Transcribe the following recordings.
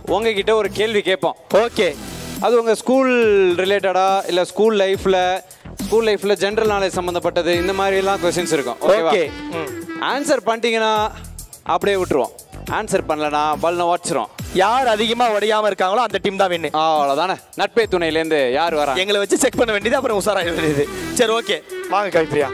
உங்ககிட்ட ஒரு கேள்வி கேட்போம் ஓகே அது உங்க ஸ்கூல் ரிலேட்டடா இல்ல ஸ்கூல் லைஃப்ல ஸ்கூல் லைஃப்ல ஜென்ரல் நாலேஜ் சம்பந்தப்பட்டது இந்த மாதிரி எல்லாம் கொஸ்டின்ஸ் இருக்கும் ஓகேவா Okay. ஆன்சர் பண்ணிட்டீங்கன்னா அப்படியே விட்டுருவோம் ஆன்சர் பண்ணலனா பல்ல வாட்சிரும் யார் அதிகமா உடையாம இருக்காங்களோ அந்த டீம் தான் வின்னு அவ்வளவுதானே நட்பே துணையிலேருந்து யார் வரா எங்களை வச்சு செக் பண்ண வேண்டியது அப்புறம் உசாராக வேண்டியது சரி ஓகே வாங்க கவிப்ரியா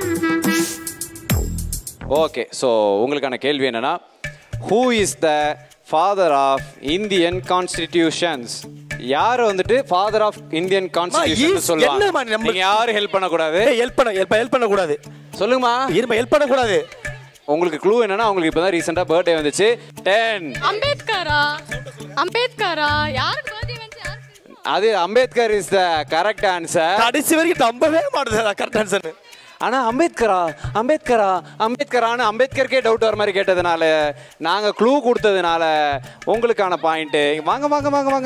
ஓகே ஸோ உங்களுக்கான கேள்வி என்னன்னா who is the father of Indian constitutions யார் வந்துட்டு father of Indian easy. Constitution சொல்லுவாங்க என்னம்மா நம்ம- நீங்க யாரும் ஹெல்ப் பண்ணக்கூடாது ஹெல்ப் பண்ண ஹெல்ப் ஹெல்ப் பண்ண கூடாது சொல்லுங்கம்மா இருப்ப ஹெல்ப் பண்ண கூடாது உங்களுக்கு க்ளூ என்னன்னா உங்களுக்கு இப்பதான் ரீசெண்டா பர்த்டே வந்துச்சு டென் அம்பேத்கரா அம்பேத்கரா யாருக்கு பர்த்டே வந்து யாருக்கு அது Ambedkar is the correct answer கடைசி வரைக்கும் நம்பவே மாட்டுது கரெக்ட் ஆன்சர் ஆனா அம்பேத்கரா அம்பேத்கரா அம்பேத்கரான்னு அம்பேத்கருக்கே டவுட் வர மாதிரி கேட்டதுனால நாங்க க்ளூ கொடுத்ததுனால உங்களுக்கான பாயிண்ட் வாங்க வாங்க வாங்க வாங்க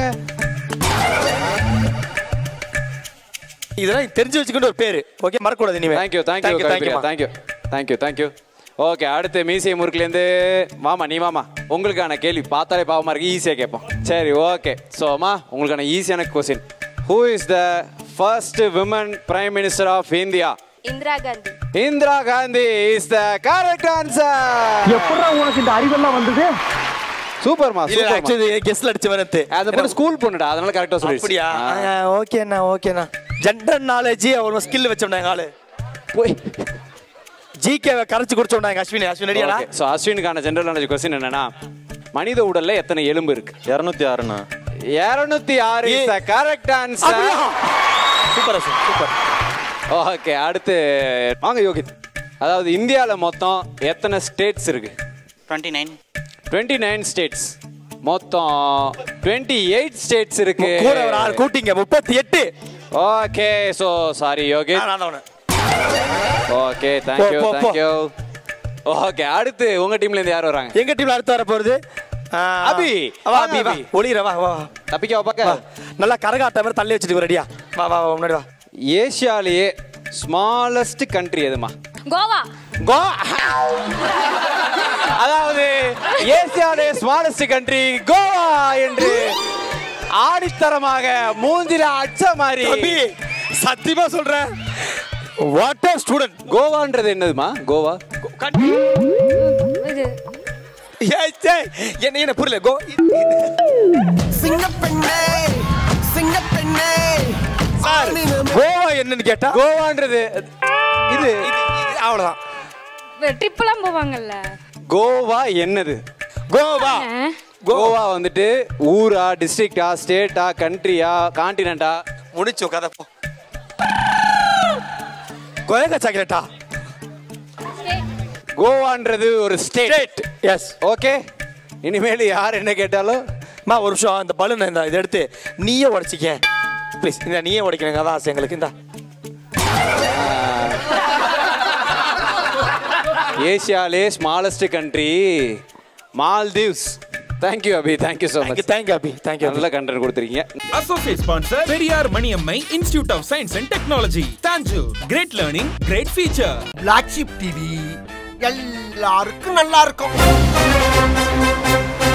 இதெல்லாம் தெரிஞ்சு வச்சுக்கிட்டு ஒரு பேரு ஓகே மறக்கூடாது இனிமே thank you thank you thank you thank you thank you thank you okay அடுத்து மீசிய முறுக்குலேருந்து வாமா நீ வாமா உங்களுக்கான கேள்வி பார்த்தாலே பாவமா இருக்கு ஈஸியாக கேட்போம் சரி ஓகே ஸோ அம்மா உங்களுக்கான ஈஸியான question who is the first women prime minister of India Indira Gandhi Indira Gandhi is the correct answer எப்படா உனக்கு இந்த அறிவெல்லாம் வந்தது சூப்பர்மா இல்ல சூப்பர்மா ஆக்சுவலி கெஸ்ட்ல அடிச்சு வரது அந்த பொண்ணு ஸ்கூல் பொண்ணுடா அதனால கரெக்டா அப்படியா சொல்லிடுச்சு ஓகேண்ணா ஓகேண்ணா ஜென்ரல் நாலேஜ் அவ்வளோ ஸ்கில் வச்சோம்னா எங்க ஆளு போய் ஜிகே கரைச்சு குடிச்சோம்னா எங்க அஸ்வினி அஸ்வின் ரெடியாடா ஸோ அஸ்வினுக்கான ஜென்ரல் நாலேஜ் கொஸ்டின் என்னன்னா மனித உடல்ல எத்தனை எலும்பு இருக்கு இரநூத்தி ஆறுண்ணா இருநூத்தி ஆறு is the correct answer super Ashwin super okay அடுத்து வாங்க யோகித் அதாவது இந்தியாவில் மொத்தம் எத்தனை ஸ்டேட்ஸ் இருக்கு twenty nine twenty nine states மொத்தம் டுவெண்ட்டி எயிட் ஸ்டேட்ஸ் இருக்கு கூட ஒரு ஆறு கூட்டிங்க முப்பத்தி எட்டு ஓகே ஸோ சாரி யோகித் நான் தான் அவனை. ஓகே தேங்க்யூ போ, போ, போ. தேங்க்யூ ஓகே அடுத்து உங்க டீம்ல இருந்து யார் வராங்க எங்க டீம்ல அடுத்து வர போறது ஆ, அபி. வா வாங்க, அபி வா அபி. ஒளிர வா வா வா. தப்பிக்கவா வா பார்க்க நல்லா கரகாட்ட மாதிரி தள்ளி வச்சுட்டு ரெடியா வா வா வா, முன்னாடி வா ஏசியாலேயே ஸ்மாலஸ்ட் கண்ட்ரி எதுமா கோவா கோ அதாவது ஏசியாவிலே ஸ்மாலஸ்ட் கண்ட்ரி கோவா என்று ஆடித்தரமாக மூஞ்சில அச்ச மாதிரி அபி சத்தியமா சொல்றேன் வாட்டர் ஸ்டூடெண்ட் கோவான்றது என்னதுமா கோவா இது என்ன என்ன புரியல கோ சிங்கப்பெண்ணே சிங்கப்பெண்ணே சார் கோவா என்னன்னு கேட்டா கோவான்றது இது அவ்வளவுதான் ட்ரிப்லாம் போவாங்கல்ல கோவா என்னது கோவா கோவா வந்துட்டு ஊரா டிஸ்ட்ரிக்டா ஸ்டேட்டா கண்ட்ரியா கான்டினென்டா முடிச்சோம் கதை போ கோயங்கா சாக்லேட்டா கோவான்றது ஒரு ஸ்டேட் ஸ்டேட் எஸ் ஓகே இனிமேல் யார் என்ன கேட்டாலும் மா ஒரு நிமிஷம் இந்த பலூன் இந்த இதை எடுத்து நீயே உடைச்சிக்க ப்ளீஸ் இந்த நீயே உடைக்கணுங்க அதான் ஆசை எங்களுக்கு இந்த ஏசியாலே smallest country Maldives thank you Abhi thank you so much thank you Abhi thank you நல்ல கண்டென்ட் கொடுத்துருக்கீங்க Associate sponsor Periyar Maniammai Institute of Science and Technology. Tanjore. Great learning, great future. Black ship TV எல்லாருக்கும் நல்லா இருக்கும்